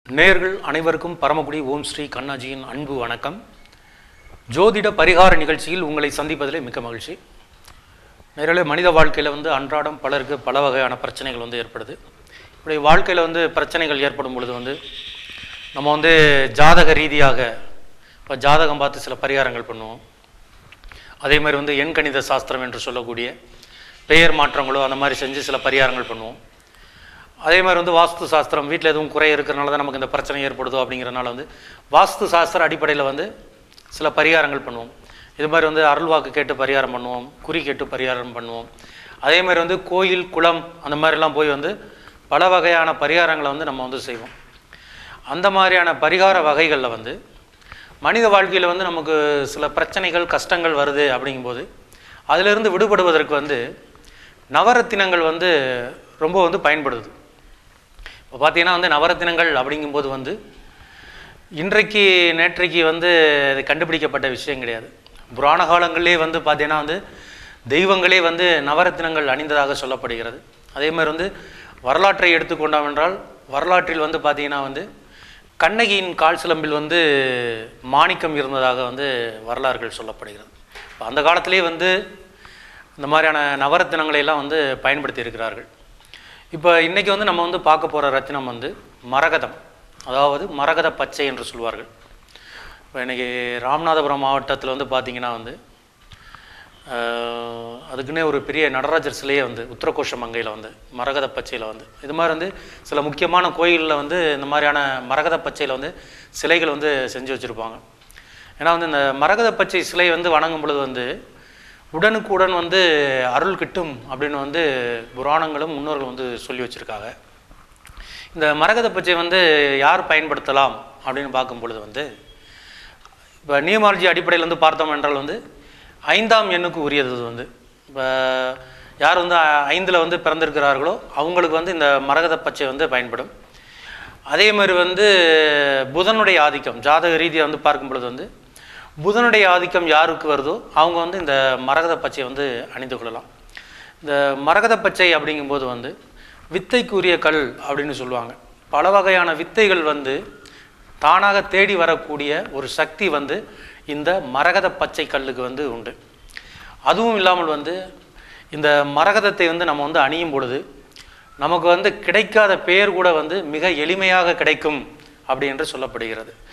நேர்கள் அனைவருக்கும் பரமக்குடி ஓம் ஸ்ரீ கண்ணாஜியின் அன்பு வணக்கம் ஜோதிட பரிகார நிகழ்ச்சியில் உங்களை சந்திப்பதிலே மிக்க மகிழ்ச்சி நேரிலே மனித வாழ்க்கையில் வந்து அன்றாடம் பலருக்கு பல வகையான பிரச்சனைகள் வந்து ஏற்படுது இப்படி வாழ்க்கையில் வந்து பிரச்சனைகள் ஏற்படும் பொழுது வந்து நம்ம வந்து ஜாதக ரீதியாக இப்போ ஜாதகம் பார்த்து சில பரிகாரங்கள் பண்ணுவோம் அதே மாதிரி வந்து எண்கணித சாஸ்திரம் என்று சொல்லக்கூடிய பெயர் மாற்றங்களோ அந்த மாதிரி செஞ்சு சில பரிகாரங்கள் பண்ணுவோம் அதே மாதிரி வந்து வாஸ்து சாஸ்திரம் வீட்டில் எதுவும் குறை இருக்கிறனால தான் நமக்கு இந்த பிரச்சனை ஏற்படுதோ அப்படிங்கிறனால வந்து வாஸ்து சாஸ்திர அடிப்படையில் வந்து சில பரிகாரங்கள் பண்ணுவோம் இது மாதிரி வந்து அருள்வாக்கு கேட்டு பரிகாரம் பண்ணுவோம் குறி கேட்டு பரிகாரம் பண்ணுவோம் அதே மாதிரி வந்து கோயில் குளம் அந்த மாதிரிலாம் போய் வந்து பல வகையான பரிகாரங்களை வந்து நம்ம வந்து செய்வோம் அந்த மாதிரியான பரிகார வகைகளில் வந்து மனித வாழ்க்கையில் வந்து நமக்கு சில பிரச்சனைகள் கஷ்டங்கள் வருது அப்படிங்கும்போது அதிலிருந்து விடுபடுவதற்கு வந்து நவரத்தினங்கள் வந்து ரொம்ப வந்து பயன்படுது இப்போ பார்த்தீங்கன்னா வந்து நவரத்தினங்கள் அப்படிங்கும்போது வந்து இன்றைக்கு நேற்றைக்கு வந்து இது கண்டுபிடிக்கப்பட்ட விஷயம் கிடையாது புராண காலங்களிலே வந்து பார்த்தீங்கன்னா வந்து தெய்வங்களே வந்து நவரத்தினங்கள் அணிந்ததாக சொல்லப்படுகிறது அதே மாதிரி வந்து வரலாற்றை எடுத்துக்கொண்டோம் என்றால் வரலாற்றில் வந்து பார்த்தீங்கன்னா வந்து கண்ணகியின் கால் சிலம்பில் வந்து மாணிக்கம் இருந்ததாக வந்து வரலாறுகள் சொல்லப்படுகிறது இப்போ அந்த காலத்திலே வந்து இந்த மாதிரியான நவரத்தினங்களை எல்லாம் வந்து பயன்படுத்தி இருக்கிறார்கள் இப்போ இன்றைக்கி வந்து நம்ம வந்து பார்க்க போகிற ரத்தினம் வந்து மரகதம் அதாவது மரகத பச்சை என்று சொல்வார்கள் இப்போ இன்றைக்கி ராமநாதபுரம் மாவட்டத்தில் வந்து பார்த்திங்கன்னா வந்து ஆஹ், அதுக்குன்னே ஒரு பெரிய நடராஜர் சிலையே வந்து உத்தரகோஷ மங்கையில் வந்து மரகத பச்சையில் வந்து இது மாதிரி வந்து சில முக்கியமான கோயிலில் வந்து இந்த மாதிரியான மரகத பச்சையில் வந்து சிலைகள் வந்து செஞ்சு வச்சுருப்பாங்க ஏன்னா வந்து இந்த மரகத பச்சை சிலை வந்து வணங்கும் பொழுது வந்து உடனுக்குடன் வந்து அருள் கிட்டும் அப்படின்னு வந்து புராணங்களும் முன்னோர்கள் வந்து சொல்லி வச்சுருக்காங்க இந்த மரகத பச்சை வந்து யார் பயன்படுத்தலாம் அப்படின்னு பார்க்கும் பொழுது வந்து இப்போ நியமாலஜி அடிப்படையில் வந்து பார்த்தோம் என்றால் வந்து ஐந்தாம் எண்ணுக்கு உரியது இது வந்து இப்போ யார் வந்து ஐந்தில் வந்து பிறந்திருக்கிறார்களோ அவங்களுக்கு வந்து இந்த மரகத பச்சை வந்து பயன்படும் அதே மாதிரி வந்து புதனுடைய ஆதிக்கம் ஜாதக ரீதியாக வந்து பார்க்கும் பொழுது வந்து புதனுடைய ஆதிக்கம் யாருக்கு வருதோ அவங்க வந்து இந்த மரகத பச்சையை வந்து அணிந்து கொள்ளலாம் இந்த மரகத பச்சை அப்படிங்கும்போது வந்து வித்தைக்குரிய கல் அப்படின்னு சொல்லுவாங்க பல வகையான வித்தைகள் வந்து தானாக தேடி வரக்கூடிய ஒரு சக்தி வந்து இந்த மரகத பச்சை கல்லுக்கு வந்து உண்டு அதுவும் இல்லாமல் வந்து இந்த மரகதத்தை வந்து நம்ம வந்து அணியும் பொழுது நமக்கு வந்து கிடைக்காத பெயர் கூட வந்து மிக எளிமையாக கிடைக்கும் அப்படி என்று சொல்லப்படுகிறது